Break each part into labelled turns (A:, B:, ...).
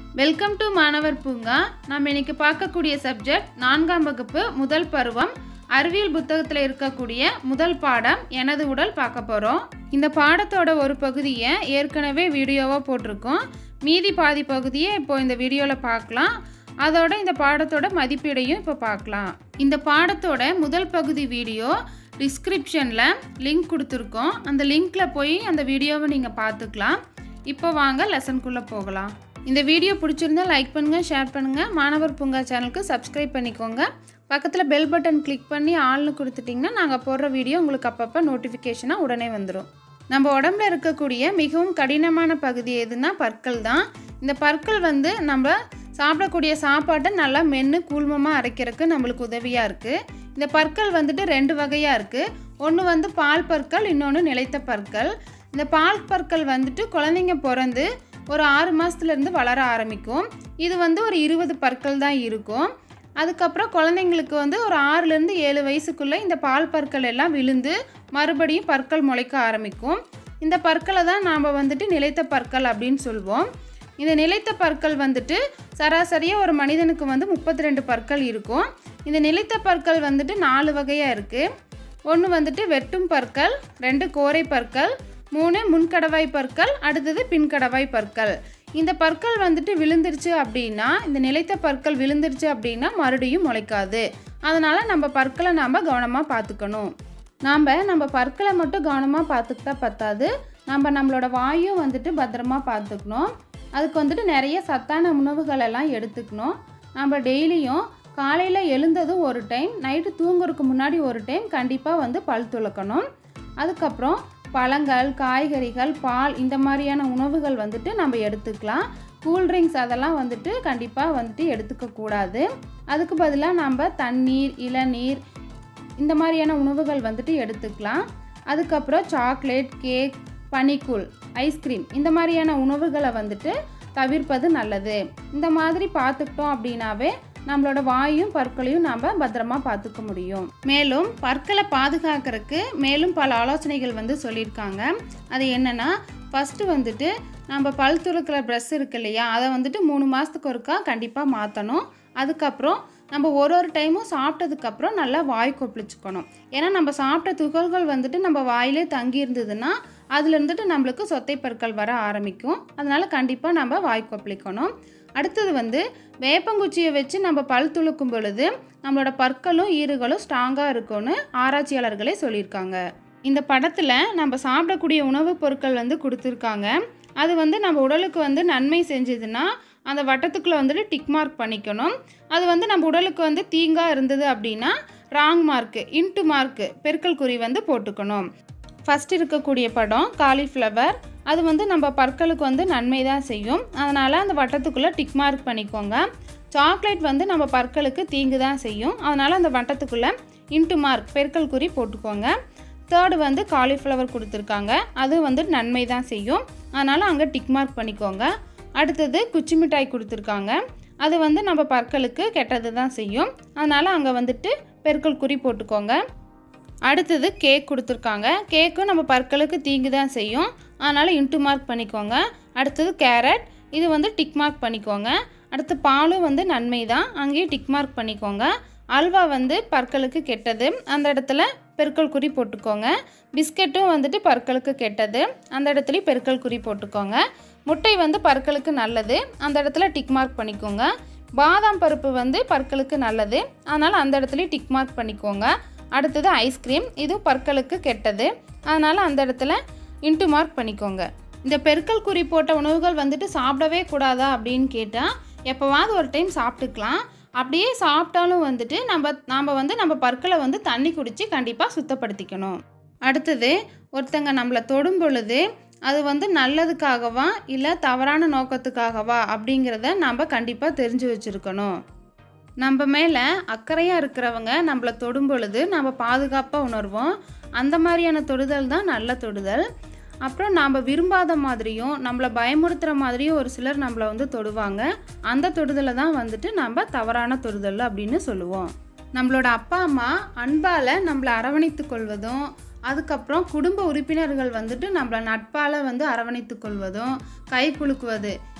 A: welcome to மாணவர் பூங்கா நாம் இன்னைக்கு பார்க்கக்கூடிய சப்ஜெக்ட் நான்காம் வகுப்பு முதல் பருவம் அறிவியல் புத்தகத்தில் இருக்கக்கூடிய முதல் பாடம் எனது உடல் பார்க்க போகிறோம் இந்த பாடத்தோட ஒரு பகுதியை ஏற்கனவே வீடியோவாக போட்டிருக்கோம் மீதி பாதி பகுதியை இப்போ இந்த வீடியோவில் பார்க்கலாம் அதோட இந்த பாடத்தோட மதிப்பீடையும் இப்போ பார்க்கலாம் இந்த பாடத்தோட முதல் பகுதி வீடியோ டிஸ்கிரிப்ஷனில் லிங்க் கொடுத்துருக்கோம் அந்த லிங்க்கில் போய் அந்த வீடியோவை நீங்கள் பார்த்துக்கலாம் இப்போ வாங்க லெசனுக்குள்ளே போகலாம் இந்த வீடியோ பிடிச்சிருந்தா லைக் பண்ணுங்கள் ஷேர் பண்ணுங்கள் மாணவர் பூங்கா சேனலுக்கு சப்ஸ்கிரைப் பண்ணிக்கோங்க பக்கத்தில் பெல் பட்டன் கிளிக் பண்ணி ஆள்னு கொடுத்துட்டிங்கன்னா நாங்கள் போடுற வீடியோ உங்களுக்கு அப்பப்போ நோட்டிஃபிகேஷனாக உடனே வந்துடும் நம்ம உடம்புல இருக்கக்கூடிய மிகவும் கடினமான பகுதி எதுனா பற்கள் தான் இந்த பற்கள் வந்து நம்ம சாப்பிடக்கூடிய சாப்பாட்டை நல்லா மென்று கூழ்மமாக அரைக்கிறதுக்கு நம்மளுக்கு உதவியாக இருக்குது இந்த பற்கள் வந்துட்டு ரெண்டு வகையாக இருக்குது ஒன்று வந்து பால் பற்கள் இன்னொன்று நிலைத்த பற்கள் இந்த பால் பற்கள் வந்துட்டு குழந்தைங்க பிறந்து ஒரு ஆறு மாதத்துலேருந்து வளர ஆரம்பிக்கும் இது வந்து ஒரு இருபது பற்கள் தான் இருக்கும் அதுக்கப்புறம் குழந்தைங்களுக்கு வந்து ஒரு ஆறுலேருந்து ஏழு வயசுக்குள்ளே இந்த பால் பற்கள் எல்லாம் விழுந்து மறுபடியும் பற்கள் முளைக்க ஆரம்பிக்கும் இந்த பற்களை தான் நாம் வந்துட்டு நிலைத்த பற்கள் அப்படின்னு சொல்லுவோம் இந்த நிலைத்த பற்கள் வந்துட்டு சராசரியாக ஒரு மனிதனுக்கு வந்து முப்பத்தி ரெண்டு பற்கள் இருக்கும் இந்த நிலைத்த பற்கள் வந்துட்டு நாலு வகையாக இருக்குது ஒன்று வந்துட்டு வெட்டும் பற்கள் ரெண்டு கோரை பற்கள் மூணு முன்கடவாய் பற்கள் அடுத்தது பின்கடவாய் பற்கள் இந்த பற்கள் வந்துட்டு விழுந்துருச்சு அப்படின்னா இந்த நிலைத்த பற்கள் விழுந்துருச்சு அப்படின்னா மறுபடியும் முளைக்காது அதனால் நம்ம பற்களை நாம் கவனமாக பார்த்துக்கணும் நாம் நம்ம பற்களை மட்டும் கவனமாக பார்த்துக்கிட்டா பத்தாது நம்ம நம்மளோட வாயும் வந்துட்டு பத்திரமா பார்த்துக்கணும் அதுக்கு வந்துட்டு நிறைய சத்தான உணவுகள் எல்லாம் எடுத்துக்கணும் நம்ம டெய்லியும் காலையில் எழுந்ததும் ஒரு டைம் நைட்டு தூங்குறதுக்கு முன்னாடி ஒரு டைம் கண்டிப்பாக வந்து பல் துளக்கணும் அதுக்கப்புறம் பழங்கள் காய்கறிகள் பால் இந்த மாதிரியான உணவுகள் வந்துட்டு நம்ம எடுத்துக்கலாம் கூல்ட்ரிங்க்ஸ் அதெல்லாம் வந்துட்டு கண்டிப்பாக வந்துட்டு எடுத்துக்கக்கூடாது அதுக்கு பதிலாக நம்ம தண்ணீர் இளநீர் இந்த மாதிரியான உணவுகள் வந்துட்டு எடுத்துக்கலாம் அதுக்கப்புறம் சாக்லேட் கேக் பனிக்கூழ் ஐஸ்கிரீம் இந்த மாதிரியான உணவுகளை வந்துட்டு தவிர்ப்பது நல்லது இந்த மாதிரி பார்த்துக்கிட்டோம் அப்படின்னாவே நம்மளோட வாயும் பற்களையும் நாம் பத்திரமா பார்த்துக்க முடியும் மேலும் பற்களை பாதுகாக்கிறதுக்கு மேலும் பல ஆலோசனைகள் வந்து சொல்லியிருக்காங்க அது என்னென்னா ஃபஸ்ட்டு வந்துட்டு நம்ம பல் துளக்கிற ப்ரெஷ் இருக்கு இல்லையா அதை வந்துட்டு மூணு மாதத்துக்கு ஒருக்கா கண்டிப்பாக மாற்றணும் அதுக்கப்புறம் நம்ம ஒரு ஒரு டைமும் சாப்பிட்டதுக்கப்புறம் நல்லா வாய் கொப்பளிச்சுக்கணும் ஏன்னா நம்ம சாப்பிட்ட துகள்கள் வந்துட்டு நம்ம வாயிலே தங்கி இருந்ததுன்னா அதில் இருந்துட்டு நம்மளுக்கு சொத்தை பற்கள் வர ஆரம்பிக்கும் அதனால் கண்டிப்பாக நம்ம வாய் கொப்பளிக்கணும் அடுத்தது வந்து வேப்பங்குச்சியை வச்சு நம்ம பல் துளுக்கும் பொழுது நம்மளோட பற்களும் ஈறுகளும் ஸ்ட்ராங்காக இருக்கும்னு ஆராய்ச்சியாளர்களே சொல்லியிருக்காங்க இந்த படத்தில் நம்ம சாப்பிடக்கூடிய உணவுப் பொருட்கள் வந்து கொடுத்துருக்காங்க அது வந்து நம்ம உடலுக்கு வந்து நன்மை செஞ்சதுன்னா அந்த வட்டத்துக்குள்ளே வந்துட்டு டிக் மார்க் பண்ணிக்கணும் அது வந்து நம்ம உடலுக்கு வந்து தீங்காக இருந்தது அப்படின்னா ராங் மார்க்கு இன்ட்டு மார்க்கு பெருக்கல் குறி வந்து போட்டுக்கணும் ஃபஸ்ட் இருக்கக்கூடிய படம் காலிஃப்ளவர் அது வந்து நம்ம பற்களுக்கு வந்து நன்மை தான் செய்யும் அதனால் அந்த வட்டத்துக்குள்ளே டிக் மார்க் பண்ணிக்கோங்க சாக்லேட் வந்து நம்ம பற்களுக்கு தீங்கு தான் செய்யும் அதனால் அந்த வட்டத்துக்குள்ளே இன்ட்டு மார்க் பெருக்கல் குறி போட்டுக்கோங்க தேர்டு வந்து காலிஃப்ளவர் கொடுத்துருக்காங்க அது வந்து நன்மை தான் செய்யும் அதனால் அங்கே டிக் மார்க் பண்ணிக்கோங்க அடுத்தது குச்சி மிட்டாய் கொடுத்துருக்காங்க அது வந்து நம்ம பற்களுக்கு கெட்டது தான் செய்யும் அதனால் அங்கே வந்துட்டு பெருக்கல் குறி போட்டுக்கோங்க அடுத்தது கேக் கொடுத்துருக்காங்க கேக்கும் நம்ம பற்களுக்கு தீங்கு தான் செய்யும் அதனால் இன்ட்டு மார்க் பண்ணிக்கோங்க அடுத்தது கேரட் இது வந்து டிக் மார்க் பண்ணிக்கோங்க அடுத்து பாலும் வந்து நன்மை தான் அங்கேயும் டிக் மார்க் பண்ணிக்கோங்க அல்வா வந்து பற்களுக்கு கெட்டது அந்த இடத்துல பெருக்கல் குறி போட்டுக்கோங்க பிஸ்கெட்டும் வந்துட்டு பற்களுக்கு கெட்டது அந்த இடத்துலையும் பெருக்கல் குறி போட்டுக்கோங்க முட்டை வந்து பற்களுக்கு நல்லது அந்த இடத்துல டிக் மார்க் பண்ணிக்கோங்க பாதாம் பருப்பு வந்து பற்களுக்கு நல்லது அதனால் அந்த இடத்துலையும் டிக் மார்க் பண்ணிக்கோங்க அடுத்தது ஐஸ்கிரீம் இது பற்களுக்கு கெட்டது அதனால் அந்த இடத்துல இன்ட்டு மார்க் பண்ணிக்கோங்க இந்த பெருக்கல் குறி போட்ட உணவுகள் வந்துட்டு சாப்பிடவே கூடாதா அப்படின்னு கேட்டால் எப்போவாவது ஒரு டைம் சாப்பிட்டுக்கலாம் அப்படியே சாப்பிட்டாலும் வந்துட்டு நம்ம நாம் வந்து நம்ம பற்களை வந்து தண்ணி குடித்து கண்டிப்பாக சுத்தப்படுத்திக்கணும் அடுத்தது ஒருத்தங்க நம்மளை தொடும் பொழுது அது வந்து நல்லதுக்காகவா இல்லை தவறான நோக்கத்துக்காகவா அப்படிங்கிறத நம்ம கண்டிப்பாக தெரிஞ்சு வச்சுருக்கணும் நம்ம மேலே அக்கறையாக இருக்கிறவங்க நம்மளை தொடும் பொழுது நம்ம பாதுகாப்பாக உணர்வோம் அந்த மாதிரியான தொடுதல் தான் நல்ல தொடுதல் அப்புறம் நாம் விரும்பாத மாதிரியும் நம்மளை பயமுறுத்துகிற மாதிரியும் ஒரு சிலர் நம்மளை வந்து தொடுவாங்க அந்த தொடுதலை தான் வந்துட்டு நம்ம தவறான தொடுதல் அப்படின்னு சொல்லுவோம் நம்மளோட அப்பா அம்மா அன்பால் நம்மளை அரவணைத்து கொள்வதும் அதுக்கப்புறம் குடும்ப உறுப்பினர்கள் வந்துட்டு நம்மளை நட்பால் வந்து அரவணைத்து கொள்வதும் கை குலுக்குவது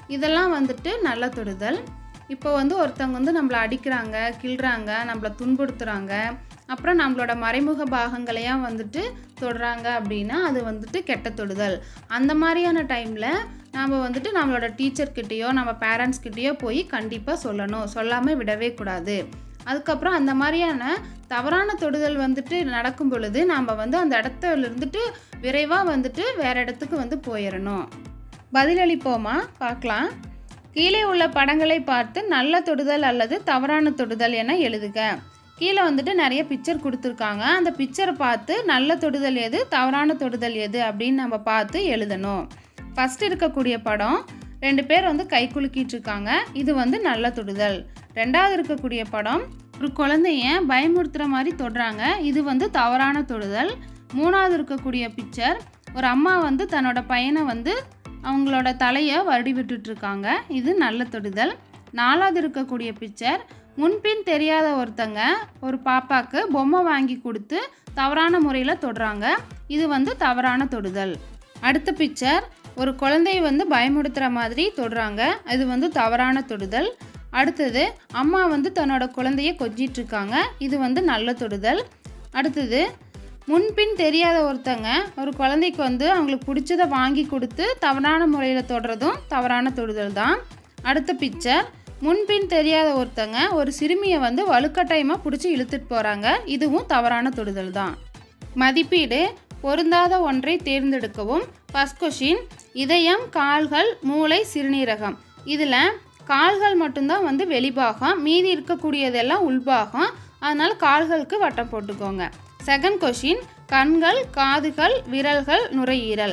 A: இதெல்லாம் வந்துட்டு நல்ல தொடுதல் இப்போ வந்து ஒருத்தவங்க வந்து நம்மளை அடிக்கிறாங்க கிள்றாங்க நம்மளை துன்புறுத்துறாங்க அப்புறம் நம்மளோட மறைமுக பாகங்களையும் வந்துட்டு தொடுறாங்க அப்படின்னா அது வந்துட்டு கெட்ட தொடுதல் அந்த மாதிரியான டைமில் நாம் வந்துட்டு நம்மளோட டீச்சர்கிட்டேயோ நம்ம பேரண்ட்ஸ்கிட்டேயோ போய் கண்டிப்பாக சொல்லணும் சொல்லாமல் விடவே கூடாது அதுக்கப்புறம் அந்த மாதிரியான தவறான தொடுதல் வந்துட்டு நடக்கும் பொழுது நாம் வந்து அந்த இடத்துல இருந்துட்டு விரைவாக வந்துட்டு வேற இடத்துக்கு வந்து போயிடணும் பதிலளிப்போமா பார்க்கலாம் கீழே உள்ள படங்களை பார்த்து நல்ல தொடுதல் அல்லது தவறான தொடுதல் என எழுதுக கீழே வந்துட்டு நிறைய பிக்சர் கொடுத்துருக்காங்க அந்த பிக்சரை பார்த்து நல்ல தொடுதல் எது தவறான தொடுதல் எது அப்படின்னு நம்ம பார்த்து எழுதணும் ஃபஸ்ட் இருக்கக்கூடிய படம் ரெண்டு பேர் வந்து கை குலுக்கிட்டு இருக்காங்க இது வந்து நல்ல தொடுதல் ரெண்டாவது இருக்கக்கூடிய படம் ஒரு குழந்தைய பயமுறுத்துகிற மாதிரி தொடுறாங்க இது வந்து தவறான தொடுதல் மூணாவது இருக்கக்கூடிய பிக்சர் ஒரு அம்மா வந்து தன்னோட பையனை வந்து அவங்களோட தலையை வருடி விட்டுட்டு இருக்காங்க இது நல்ல தொடுதல் நாலாவது இருக்கக்கூடிய பிக்சர் முன்பின் தெரியாத ஒருத்தங்க ஒரு பாப்பாக்கு பொம்மை வாங்கி கொடுத்து தவறான முறையில் தொடுறாங்க இது வந்து தவறான தொடுதல் அடுத்த பிக்சர் ஒரு குழந்தைய வந்து பயமுடுத்துகிற மாதிரி தொடுறாங்க இது வந்து தவறான தொடுதல் அடுத்தது அம்மா வந்து தன்னோட குழந்தைய கொஞ்சிட்டு இருக்காங்க இது வந்து நல்ல தொடுதல் அடுத்தது முன்பின் தெரியாத ஒருத்தங்க ஒரு குழந்தைக்கு வந்து அவங்களுக்கு பிடிச்சதை வாங்கி கொடுத்து தவறான முறையில் தொடுறதும் தவறான தொடுதல் தான் அடுத்த பிக்சர் முன்பின் தெரியாத ஒருத்தங்க ஒரு சிறுமியை வந்து வலுக்கட்டாயமாக பிடிச்சி இழுத்துட்டு போகிறாங்க இதுவும் தவறான தொடுதல் தான் மதிப்பீடு பொருந்தாத ஒன்றை தேர்ந்தெடுக்கவும் ஃபஸ்ட் கொஷின் இதயம் கால்கள் மூளை சிறுநீரகம் இதில் கால்கள் மட்டும்தான் வந்து வெளிபாகம் மீதி இருக்கக்கூடியதெல்லாம் உள்பாகம் அதனால் கால்களுக்கு வட்டம் போட்டுக்கோங்க செகண்ட் கொஷின் கண்கள் காதுகள் விரல்கள் நுரையீரல்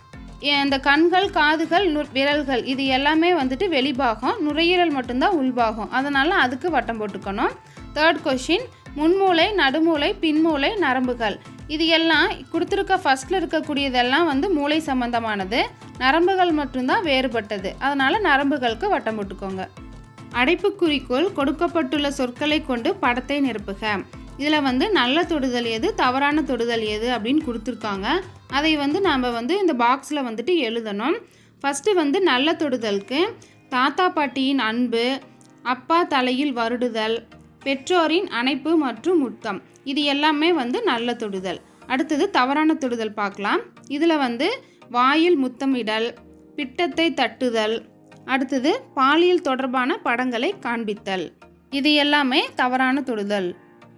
A: இந்த கண்கள் காதுகள் நு விரல்கள் இது எல்லாமே வந்துட்டு வெளிபாகம் நுரையீரல் மட்டும்தான் உள்பாகம் அதனால் அதுக்கு வட்டம் போட்டுக்கணும் தேர்ட் கொஷின் முன்மூளை நடுமூளை பின்மூளை நரம்புகள் இது எல்லாம் கொடுத்துருக்க ஃபஸ்ட்டில் இருக்கக்கூடியதெல்லாம் வந்து மூளை சம்பந்தமானது நரம்புகள் மட்டும்தான் வேறுபட்டது அதனால் நரம்புகளுக்கு வட்டம் போட்டுக்கோங்க அடைப்புக்குறிக்குள் கொடுக்கப்பட்டுள்ள சொற்களை கொண்டு படத்தை நிரப்புக இதில் வந்து நல்ல தொடுதல் எது தவறான தொடுதல் எது அப்படின்னு கொடுத்துருக்காங்க அதை வந்து நாம் வந்து இந்த பாக்ஸில் வந்துட்டு எழுதணும் ஃபஸ்ட்டு வந்து நல்ல தொடுதலுக்கு தாத்தா பாட்டியின் அன்பு அப்பா தலையில் வருடுதல் பெற்றோரின் அணைப்பு மற்றும் முத்தம் இது எல்லாமே வந்து நல்ல தொடுதல் அடுத்தது தவறான தொடுதல் பார்க்கலாம் இதில் வந்து வாயில் முத்தமிடல் பிட்டத்தை தட்டுதல் அடுத்தது பாலியல் தொடர்பான படங்களை காண்பித்தல் இது எல்லாமே தவறான தொடுதல்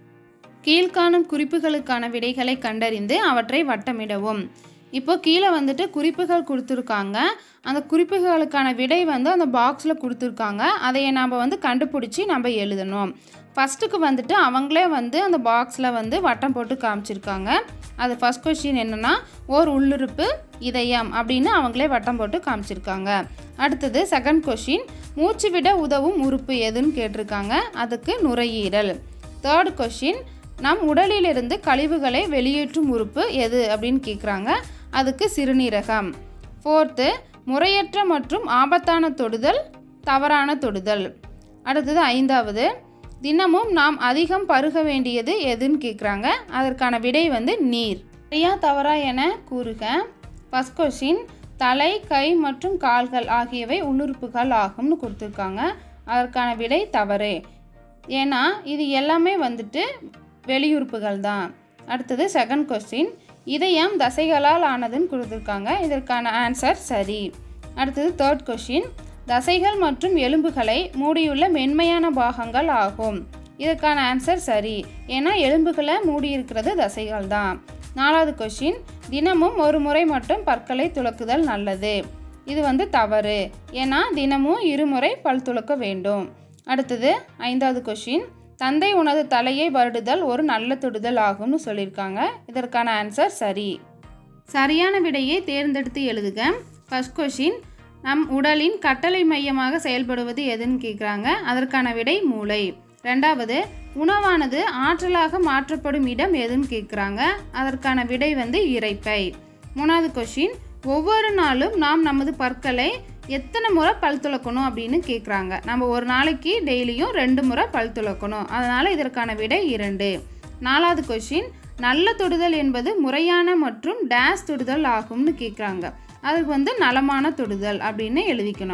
A: கீழ்காணும் குறிப்புகளுக்கான விடைகளை கண்டறிந்து அவற்றை வட்டமிடவும் இப்போ கீழே வந்துட்டு குறிப்புகள் கொடுத்துருக்காங்க அந்த குறிப்புகளுக்கான விடை வந்து அந்த பாக்ஸில் கொடுத்துருக்காங்க அதையை நாம் வந்து கண்டுபிடிச்சி நம்ம எழுதணும் ஃபஸ்ட்டுக்கு வந்துட்டு அவங்களே வந்து அந்த பாக்ஸில் வந்து வட்டம் போட்டு காமிச்சிருக்காங்க அது ஃபஸ்ட் கொஷின் என்னென்னா ஓர் உள்ளுறுப்பு இதயம் அப்படின்னு அவங்களே வட்டம் போட்டு காமிச்சிருக்காங்க அடுத்தது செகண்ட் கொஷின் மூச்சு விட உதவும் உறுப்பு எதுன்னு கேட்டிருக்காங்க அதுக்கு நுரையீரல் தேர்ட் கொஷின் நம் உடலிலிருந்து கழிவுகளை வெளியேற்றும் உறுப்பு எது அப்படின்னு கேட்குறாங்க அதுக்கு சிறுநீரகம் ஃபோர்த்து முறையற்ற மற்றும் ஆபத்தான தொடுதல் தவறான தொடுதல் அடுத்தது ஐந்தாவது தினமும் நாம் அதிகம் பருக வேண்டியது எதுன்னு கேட்குறாங்க அதற்கான விடை வந்து நீர் சரியா தவறா என கூறுக ஃபஸ்ட் கொஷின் தலை கை மற்றும் கால்கள் ஆகியவை உள்ளுறுப்புகள் ஆகும்னு கொடுத்துருக்காங்க அதற்கான விடை தவறு ஏன்னா இது எல்லாமே வந்துட்டு வெளியுறுப்புகள் தான் அடுத்தது செகண்ட் கொஸ்டின் இதயம் தசைகளால் ஆனதுன்னு கொடுத்துருக்காங்க இதற்கான ஆன்சர் சரி அடுத்தது தேர்ட் கொஷின் தசைகள் மற்றும் எலும்புகளை மூடியுள்ள மென்மையான பாகங்கள் ஆகும் இதற்கான ஆன்சர் சரி ஏன்னா எலும்புகளை மூடியிருக்கிறது தசைகள் தான் நாலாவது கொஷின் தினமும் ஒரு முறை மட்டும் பற்களை துலக்குதல் நல்லது இது வந்து தவறு ஏன்னா தினமும் இருமுறை பல் துலக்க வேண்டும் அடுத்தது ஐந்தாவது கொஷின் தந்தை உனது தலையை வருடுதல் ஒரு நல்ல தொடுதல் ஆகும்னு சொல்லியிருக்காங்க இதற்கான ஆன்சர் சரி சரியான விடையை தேர்ந்தெடுத்து எழுதுக ஃபர்ஸ்ட் கொஷின் நம் உடலின் கட்டளை மையமாக செயல்படுவது எதுன்னு கேட்குறாங்க அதற்கான விடை மூளை ரெண்டாவது உணவானது ஆற்றலாக மாற்றப்படும் இடம் எதுன்னு கேட்குறாங்க அதற்கான விடை வந்து இரைப்பை மூணாவது கொஷின் ஒவ்வொரு நாளும் நாம் நமது பற்களை எத்தனை முறை பல் துலக்கணும் அப்படின்னு கேட்குறாங்க நம்ம ஒரு நாளைக்கு டெய்லியும் ரெண்டு முறை பல் துலக்கணும் அதனால் இதற்கான விடை இரண்டு நாலாவது கொஷின் நல்ல தொடுதல் என்பது முறையான மற்றும் டேஸ் தொடுதல் ஆகும்னு கேட்குறாங்க அதுக்கு வந்து நலமான தொடுதல் அப்படின்னு எழுதிக்கணும்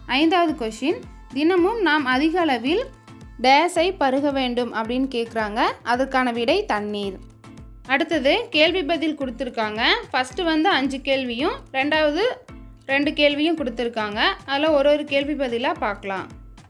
A: ஐந்தாவது கொஷின் தினமும் நாம் அதிக அளவில் டேஸை பருக வேண்டும் அப்படின்னு கேட்குறாங்க அதற்கான விடை தண்ணீர் அடுத்தது கேள்வி பதில் கொடுத்துருக்காங்க ஃபஸ்ட்டு வந்து அஞ்சு கேள்வியும் ரெண்டாவது ரெண்டு கேள்வியும் கொடுத்துருக்காங்க அதில் ஒரு ஒரு கேள்வி பதிலாக பார்க்கலாம்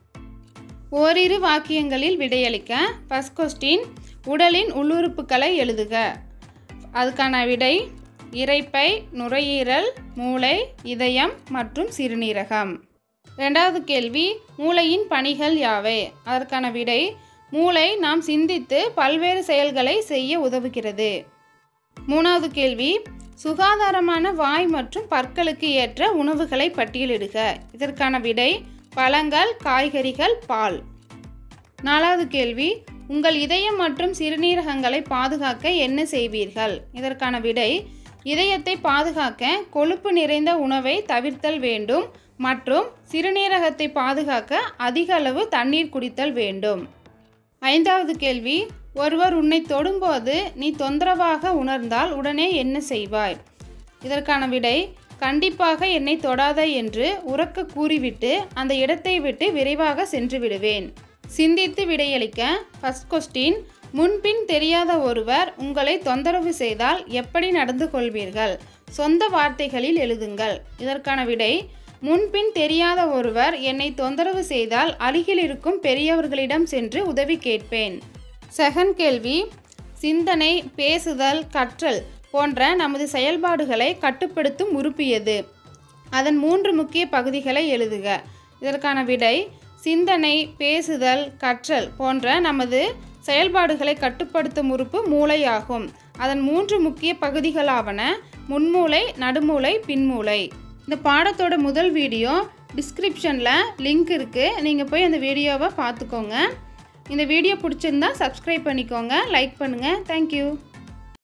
A: ஓரிரு வாக்கியங்களில் விடையளிக்க ஃபஸ்ட் கொஸ்டின் உடலின் உள்ளுறுப்புகளை எழுதுக அதுக்கான விடை இரைப்பை நுரையீரல் மூளை இதயம் மற்றும் சிறுநீரகம் ரெண்டாவது கேள்வி மூளையின் பணிகள் யாவை அதற்கான விடை மூளை நாம் சிந்தித்து பல்வேறு செயல்களை செய்ய உதவுகிறது மூணாவது கேள்வி சுகாதாரமான வாய் மற்றும் பற்களுக்கு ஏற்ற உணவுகளை பட்டியலிடுக இதற்கான விடை பழங்கள் காய்கறிகள் பால் நாலாவது கேள்வி உங்கள் இதயம் மற்றும் சிறுநீரகங்களை பாதுகாக்க என்ன செய்வீர்கள் இதற்கான விடை இதயத்தை பாதுகாக்க கொழுப்பு நிறைந்த உணவை தவிர்த்தல் வேண்டும் மற்றும் சிறுநீரகத்தை பாதுகாக்க அதிக அளவு தண்ணீர் குடித்தல் வேண்டும் ஐந்தாவது கேள்வி ஒருவர் உன்னை தொடும்போது நீ தொந்தரவாக உணர்ந்தால் உடனே என்ன செய்வாய் இதற்கான விடை கண்டிப்பாக என்னை தொடாத என்று உறக்க கூறிவிட்டு அந்த இடத்தை விட்டு விரைவாக சென்று விடுவேன் சிந்தித்து விடையளிக்க ஃபஸ்ட் கொஸ்டின் முன்பின் தெரியாத ஒருவர் உங்களை தொந்தரவு செய்தால் எப்படி நடந்து கொள்வீர்கள் சொந்த வார்த்தைகளில் எழுதுங்கள் இதற்கான விடை முன்பின் தெரியாத ஒருவர் என்னை தொந்தரவு செய்தால் அருகில் இருக்கும் பெரியவர்களிடம் சென்று உதவி கேட்பேன் செகண்ட் கேள்வி சிந்தனை பேசுதல் கற்றல் போன்ற நமது செயல்பாடுகளை கட்டுப்படுத்தும் உறுப்பு எது அதன் மூன்று முக்கிய பகுதிகளை எழுதுக இதற்கான விடை சிந்தனை பேசுதல் கற்றல் போன்ற நமது செயல்பாடுகளை கட்டுப்படுத்தும் உறுப்பு மூளையாகும் அதன் மூன்று முக்கிய பகுதிகளாவன முன்மூளை நடுமூளை பின்மூளை இந்த பாடத்தோட முதல் வீடியோ டிஸ்கிரிப்ஷனில் லிங்க் இருக்குது நீங்கள் போய் அந்த வீடியோவை பார்த்துக்கோங்க இந்த வீடியோ பிடிச்சிருந்தா சப்ஸ்கிரைப் பண்ணிக்கோங்க லைக் பண்ணுங்கள் தேங்க்யூ